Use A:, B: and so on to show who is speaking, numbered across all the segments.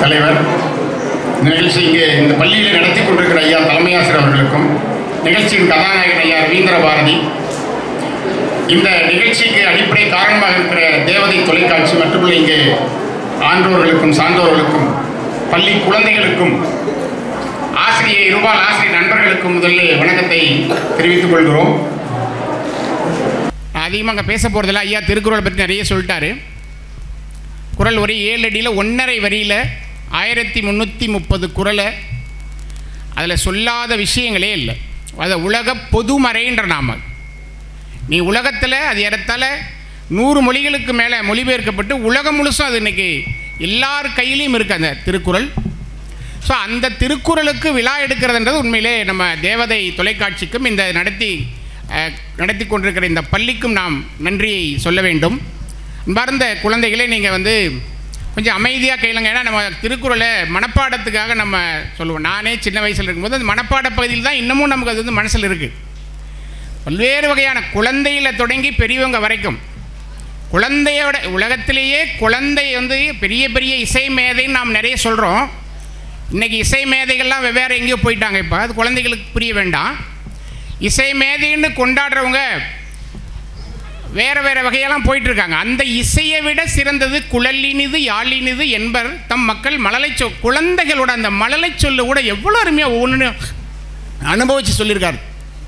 A: தலைவர் இந்த நிகழ்ச்சி இங்கே இந்த பள்ளியில் நடத்தி கொண்டிருக்கிற ஐயா தலைமை ஆசிரியர் அவர்களுக்கும் நிகழ்ச்சியின் கதாநாயகன் ஐயா ரவீந்திர பாரதி இந்த நிகழ்ச்சிக்கு அடிப்படை காரணமாக இருக்கிற தேவதை தொலைக்காட்சி மட்டுமல்ல இங்கே ஆன்றோர்களுக்கும் சான்றோர்களுக்கும் பள்ளி குழந்தைகளுக்கும் ஆசிரியை இருபால் ஆசிரியர் நண்பர்களுக்கும் முதலில் வணக்கத்தை தெரிவித்துக் கொள்கிறோம் நான் அதிகமாக அங்கே பேச போகிறதில்ல ஐயா திருக்குறளை பற்றி நிறைய சொல்லிட்டாரு குறள் ஒரு ஏழு அடியில் ஒன்றரை வரியில் ஆயிரத்தி முந்நூற்றி முப்பது குறளை அதில் சொல்லாத விஷயங்களே இல்லை அதை உலக பொதுமறைன்ற நாம நீ உலகத்தில் அது இடத்தால நூறு மொழிகளுக்கு மேலே மொழிபெயர்க்கப்பட்டு உலகம் முழுசும் அது இன்னைக்கு எல்லார் கையிலையும் இருக்குது அந்த திருக்குறள் ஸோ அந்த திருக்குறளுக்கு விழா எடுக்கிறதுன்றது உண்மையிலே நம்ம தேவதை தொலைக்காட்சிக்கும் இந்த நடத்தி அஹ், நடத்தி கொண்டிருக்கிற இந்த பள்ளிக்கும் நாம் நன்றியை சொல்ல வேண்டும் அன்பார்ந்த குழந்தைகளே நீங்கள் வந்து கொஞ்சம் அமைதியாக கேளுங்க ஏன்னா நம்ம திருக்குறளை மனப்பாடத்துக்காக நம்ம சொல்லுவோம் நானே சின்ன வயசில் இருக்கும்போது அந்த மனப்பாட பகுதியில் தான் இன்னமும் நமக்கு அது வந்து மனசில் இருக்குது பல்வேறு வகையான குழந்தையில் தொடங்கி பெரியவங்க வரைக்கும் குழந்தையோட உலகத்திலேயே குழந்தை வந்து பெரிய பெரிய இசை மேதைன்னு நாம் நிறைய சொல்கிறோம் இன்றைக்கி இசை மேதைகள்லாம் வெவ்வேறு எங்கேயோ போயிட்டாங்க இப்போ அது குழந்தைகளுக்கு புரிய வேண்டாம் இசை மேதைன்னு கொண்டாடுறவங்க வேறு வேறு வகையெல்லாம் போயிட்டுருக்காங்க அந்த இசையை விட சிறந்தது குழலினிது யாழினிது என்பர் தம் மக்கள் மழலை சொல் குழந்தைகளோட அந்த மழலை சொல்லு கூட எவ்வளோ அருமையாக ஒவ்வொன்று அனுபவித்து சொல்லியிருக்காரு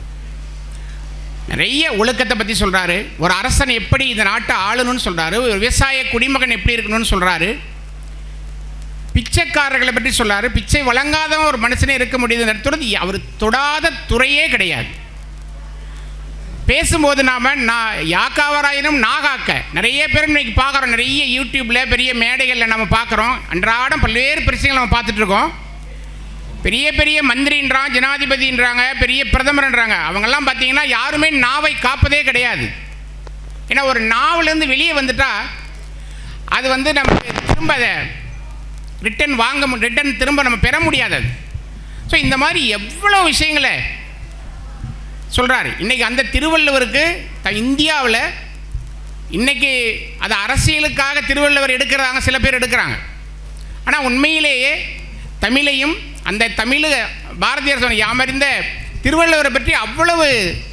A: நிறைய ஒழுக்கத்தை பற்றி சொல்கிறாரு ஒரு அரசன் எப்படி இந்த நாட்டை ஆளணும்னு சொல்கிறாரு ஒரு விவசாய குடிமகன் எப்படி இருக்கணும்னு சொல்கிறாரு பிச்சைக்காரர்களை பற்றி சொல்றாரு பிச்சை வழங்காதவன் ஒரு மனுஷனே இருக்க முடியுது நடத்துறது அவர் தொடாத துறையே கிடையாது பேசும்போது நாம் நான் யாக்காவராயினும் நாகாக்க நிறைய பேர் இன்னைக்கு பார்க்குறோம் நிறைய யூடியூப்பில் பெரிய மேடைகளில் நம்ம பார்க்குறோம் அன்றாடம் பல்வேறு பிரச்சனைகள் நம்ம பார்த்துட்டு இருக்கோம் பெரிய பெரிய மந்திரின்றான் ஜனாதிபதின்றாங்க பெரிய பிரதமர்ன்றாங்க அவங்கெல்லாம் பார்த்தீங்கன்னா யாருமே நாவை காப்பதே கிடையாது ஏன்னா ஒரு நாவிலேருந்து வெளியே வந்துட்டா அது வந்து நமக்கு திரும்ப அதை ரிட்டன் வாங்க ரிட்டன் திரும்ப நம்ம பெற முடியாது அது ஸோ இந்த மாதிரி எவ்வளோ விஷயங்களை சொல்கிறாரு இன்றைக்கி அந்த திருவள்ளுவருக்கு த இந்தியாவில் இன்றைக்கி அது அரசியலுக்காக திருவள்ளுவர் எடுக்கிறாங்க சில பேர் எடுக்கிறாங்க ஆனால் உண்மையிலேயே தமிழையும் அந்த தமிழ் பாரதியார் சொன்ன யாமறிந்த திருவள்ளுவரை பற்றி அவ்வளவு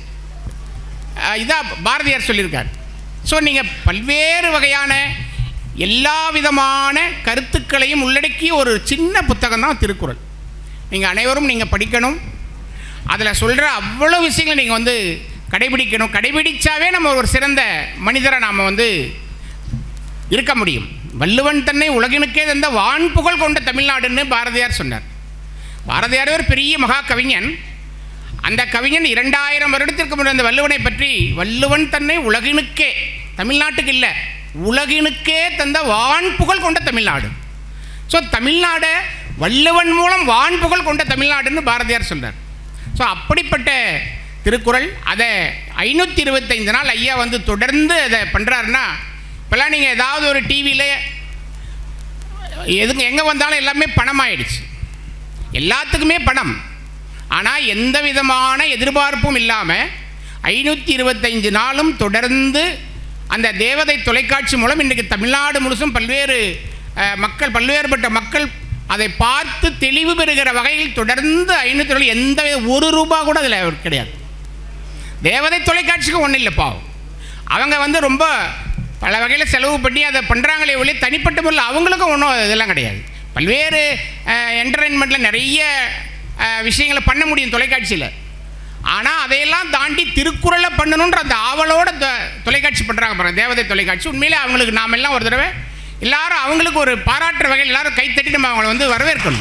A: இதாக பாரதியார் சொல்லியிருக்கார் ஸோ நீங்கள் பல்வேறு வகையான எல்லா விதமான கருத்துக்களையும் உள்ளடக்கிய ஒரு சின்ன புத்தகம் தான் திருக்குறள் நீங்கள் அனைவரும் நீங்கள் படிக்கணும் அதில் சொல்கிற அவ்வளோ விஷயங்களை நீங்கள் வந்து கடைபிடிக்கணும் கடைபிடிச்சாவே நம்ம ஒரு சிறந்த மனிதரை நாம் வந்து இருக்க முடியும் வள்ளுவன் தன்னை உலகினுக்கே தந்த வான் புகழ் கொண்ட தமிழ்நாடுன்னு பாரதியார் சொன்னார் பாரதியார் ஒரு பெரிய மகா கவிஞன் அந்த கவிஞன் இரண்டாயிரம் வருடத்திற்கு முன்னாடி அந்த வள்ளுவனை பற்றி வள்ளுவன் தன்னை உலகினுக்கே தமிழ்நாட்டுக்கு இல்லை உலகினுக்கே தந்த வான் புகழ் கொண்ட தமிழ்நாடு ஸோ தமிழ்நாடை வள்ளுவன் மூலம் வான் புகழ் கொண்ட தமிழ்நாடுன்னு பாரதியார் சொல்றார் ஸோ அப்படிப்பட்ட திருக்குறள் அதை ஐநூற்றி இருபத்தைந்து நாள் ஐயா வந்து தொடர்ந்து அதை பண்ணுறாருன்னா இப்போல்லாம் நீங்கள் ஏதாவது ஒரு டிவியில் எதுங்க எங்கே வந்தாலும் எல்லாமே பணமாயிடுச்சு எல்லாத்துக்குமே பணம் ஆனால் எந்த விதமான எதிர்பார்ப்பும் இல்லாமல் ஐநூற்றி இருபத்தைந்து நாளும் தொடர்ந்து அந்த தேவதை தொலைக்காட்சி மூலம் இன்றைக்கு தமிழ்நாடு முழுசும் பல்வேறு அஹ், மக்கள் பல்வேறுபட்ட மக்கள் அதை பார்த்து தெளிவு பெறுகிற வகையில் தொடர்ந்து ஐநூற்றி எந்த வித- ஒரு ரூபா கூட அதில் கிடையாது தேவதை தொலைக்காட்சிக்கு ஒன்றும் இல்லை பாவம் அவங்க வந்து ரொம்ப பல வகையில் செலவு பண்ணி அதை பண்ணுறாங்களே ஒழிய தனிப்பட்ட முறையில் அவங்களுக்கும் ஒன்றும் இதெல்லாம் கிடையாது பல்வேறு என்டர்டைன்மெண்ட்டில் நிறைய அஹ், விஷயங்களை பண்ண முடியும் தொலைக்காட்சியில் ஆனால் அதையெல்லாம் தாண்டி திருக்குறளை பண்ணணுன்ற அந்த ஆவலோட தொ- தொலைக்காட்சி பண்ணுறாங்க பாருங்க தேவதை தொலைக்காட்சி உண்மையிலே அவங்களுக்கு நாம் எல்லாம் ஒரு தடவை எல்லாரும் அவங்களுக்கு ஒரு பாராட்டுற வகையில் எல்லாரும் கைத்தட்டி நம்ம அவங்கள வந்து வரவேற்கணும்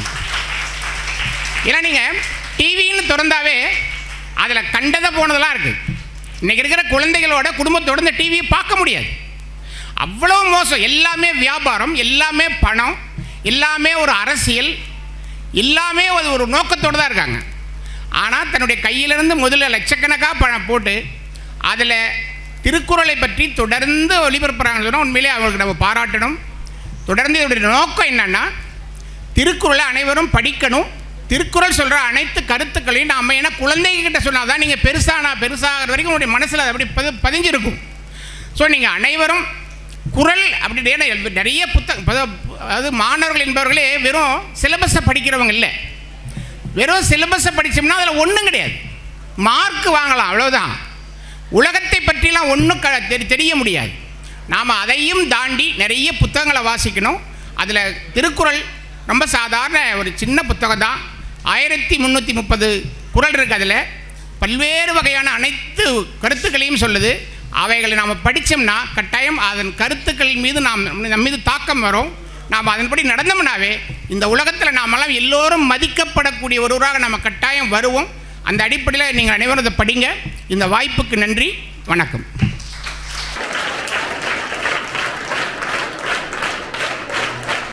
A: ஏன்னா நீங்கள் டிவின்னு திறந்தாவே அதில் கண்டதை போனதெல்லாம் இருக்குது இன்றைக்கி இருக்கிற குழந்தைகளோட குடும்பத்தோட இந்த டிவியை பார்க்க முடியாது அவ்வளோ மோசம் எல்லாமே வியாபாரம் எல்லாமே பணம் எல்லாமே ஒரு அரசியல் எல்லாமே அது ஒரு நோக்கத்தோடு தான் இருக்காங்க ஆனால் தன்னுடைய கையிலிருந்து முதல்ல லட்சக்கணக்காக பணம் போட்டு அதில் திருக்குறளை பற்றி தொடர்ந்து ஒளிபரப்புறாங்கன்னு சொன்னால் உண்மையிலே அவங்களுக்கு நம்ம பாராட்டணும் தொடர்ந்து இதோடைய நோக்கம் என்னன்னா திருக்குறளை அனைவரும் படிக்கணும் திருக்குறள் சொல்கிற அனைத்து கருத்துக்களையும் நாம் ஏன்னா குழந்தைகிட்ட சொன்னால் தான் நீங்கள் பெருசாக நான் பெருசாகிற வரைக்கும் உங்களுடைய மனசில் அது அப்படி பதி பதிஞ்சிருக்கும் ஸோ நீங்கள் அனைவரும் குரல் அப்படின்னு ஏன்னா நிறைய புத்தகம் அதாவது மாணவர்கள் என்பவர்களே வெறும் சிலபஸை படிக்கிறவங்க இல்லை வெறும் சிலபஸை படித்தோம்னா அதில் ஒன்றும் கிடையாது மார்க் வாங்கலாம் அவ்வளோதான் உலகத்தை பற்றிலாம் ஒன்றும் க தெரி தெரிய முடியாது நாம் அதையும் தாண்டி நிறைய புத்தகங்களை வாசிக்கணும் அதில் திருக்குறள் ரொம்ப சாதாரண ஒரு சின்ன புத்தகம் தான் ஆயிரத்தி முந்நூற்றி முப்பது குறள் இருக்குது அதில் பல்வேறு வகையான அனைத்து கருத்துக்களையும் சொல்லுது அவைகளை நாம் படித்தோம்னா கட்டாயம் அதன் கருத்துக்கள் மீது நாம் நம்ம மீது தாக்கம் வரும் நாம் அதன்படி நடந்தோம்னாவே இந்த உலகத்தில் நாமெல்லாம் எல்லோரும் மதிக்கப்படக்கூடிய ஒருவராக நம்ம கட்டாயம் வருவோம் அந்த அடிப்படையில் நீங்கள் அனைவரும் அதை படிங்க இந்த வாய்ப்புக்கு நன்றி வணக்கம்